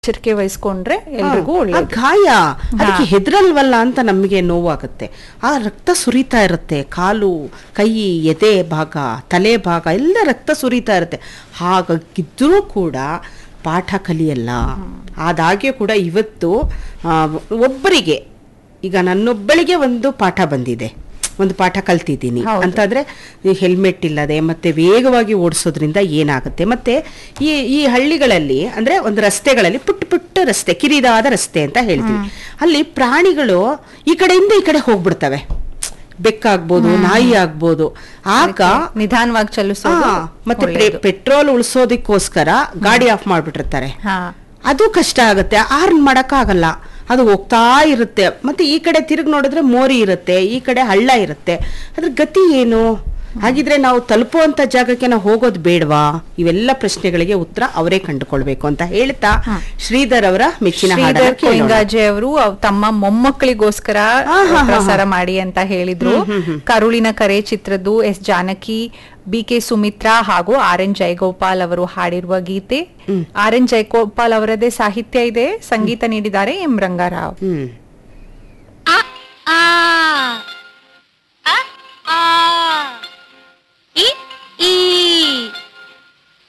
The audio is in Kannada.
ಎಚ್ಚರಿಕೆ ವಹಿಸ್ಕೊಂಡ್ರೆ ಎಲ್ರಿಗೂ ಆ ಒಳ್ಳೇದು ಗಾಯ ಅದಕ್ಕೆ ಹೆದರಲ್ವಲ್ಲ ಅಂತ ನಮಗೆ ನೋವಾಗುತ್ತೆ ಆ ರಕ್ತ ಸುರಿತಾ ಇರುತ್ತೆ ಕಾಲು ಕೈ ಎದೆ ಭಾಗ ತಲೆ ಭಾಗ ಎಲ್ಲ ರಕ್ತ ಸುರಿತಾ ಇರುತ್ತೆ ಹಾಗಾಗಿದ್ರೂ ಕೂಡ ಪಾಠ ಕಲಿಯಲ್ಲ ಆದಾಗ್ಯೂ ಕೂಡ ಇವತ್ತು ಆ, ಒಬ್ಬರಿಗೆ ಈಗ ನನ್ನೊಬ್ಬಳಿಗೆ ಒಂದು ಪಾಠ ಬಂದಿದೆ ಒಂದು ಪಾಠ ಕಲ್ತಿದ್ದೀನಿ ಹೌದು. ಅಂತಂದ್ರೆ ಈ ಹೆಲ್ಮೆಟ್ ಇಲ್ಲದೆ ಮತ್ತೆ ವೇಗವಾಗಿ ಓಡಿಸೋದ್ರಿಂದ ಏನಾಗುತ್ತೆ ಮತ್ತೆ ಈ ಈ ಹಳ್ಳಿಗಳಲ್ಲಿ ಅಂದ್ರೆ ಒಂದು ರಸ್ತೆಗಳಲ್ಲಿ ಪುಟ್ಟ ಪುಟ್ಟ ರಸ್ತೆ ಕಿರಿದಾದ ರಸ್ತೆ ಅಂತ ಹೇಳ್ತೀವಿ ಅಲ್ಲಿ ಪ್ರಾಣಿಗಳು ಈ ಕಡೆಯಿಂದ ಈ ಕಡೆ ಹೋಗ್ಬಿಡ್ತವೆ ಬೆಕ್ಕಾಗ್ಬೋದು ನಾಯಿ ಆಗ್ಬೋದು ಆಗ ನಿಧಾನವಾಗಿ ಚಲಿಸೋದು ಆ, ಮತ್ತೆ ಪೆ- ಒಳ್ಳೇದು. ಪೆಟ್ರೋಲ್ ಉಳಿಸೋದಕ್ಕೋಸ್ಕರ ಗಾಡಿ ಆಫ್ ಮಾಡ್ಬಿಟ್ಟಿರ್ತಾರೆ ಹಾ ಅದು ಕಷ್ಟ ಆಗುತ್ತೆ ಆರ್ನ್ ಮಾಡಕ್ಕಾಗಲ್ಲ ಅದು ಹೋಗ್ತಾ ಇರುತ್ತೆ ಮತ್ತೆ ಈ ಕಡೆ ತಿರುಗಿ ನೋಡಿದ್ರೆ ಮೋರಿ ಇರುತ್ತೆ ಈ ಕಡೆ ಹಳ್ಳ ಇರುತ್ತೆ ಅದ್ರ ಗತಿ ಏನು ಹಾಗಿದ್ರೆ ನಾವು ತಲುಪುವಂತ ಜಾಗಕ್ಕೆ ನಾವು ಹೋಗೋದು ಬೇಡವಾ ಇವೆಲ್ಲ ಪ್ರಶ್ನೆಗಳಿಗೆ ಉತ್ತರ ಅವರೇ ಕಂಡುಕೊಳ್ಬೇಕು ಅಂತ ಹೇಳ್ತಾ ಶ್ರೀಧರ್ ಅವರ ಮೆಚ್ಚಿನ ಹಾಡನ್ನ ಶ್ರೀಧರ್ ಕೇಳೋಣ. ಕೊಯ್ಂಗಾಜೆ ಅವರು ಅವ್ ತಮ್ಮ ಮೊಮ್ಮಕ್ಕಳಿಗೋಸ್ಕರ ಹಾ, ಹಾ, ಹಾ, ಪ್ರಸಾರ ಮಾಡಿ ಅಂತ ಹೇಳಿದ್ರು ಕರುಳಿನ ಕರೆ ಚಿತ್ರದ್ದು S Janaki B K Sumitra ಹಾಗೂ ಆರ್ ಎನ್ ಜಯಗೋಪಾಲ್ ಅವರು ಹಾಡಿರುವ ಗೀತೆ ಆರ್ ಎನ್ ಜಯಗೋಪಾಲ್ ಅವರದೇ ಸಾಹಿತ್ಯ ಇದೆ ಸಂಗೀತ ನೀಡಿದ್ದಾರೆ ಎಂ ರಂಗಾರಾವ್ ಹ್ಮ್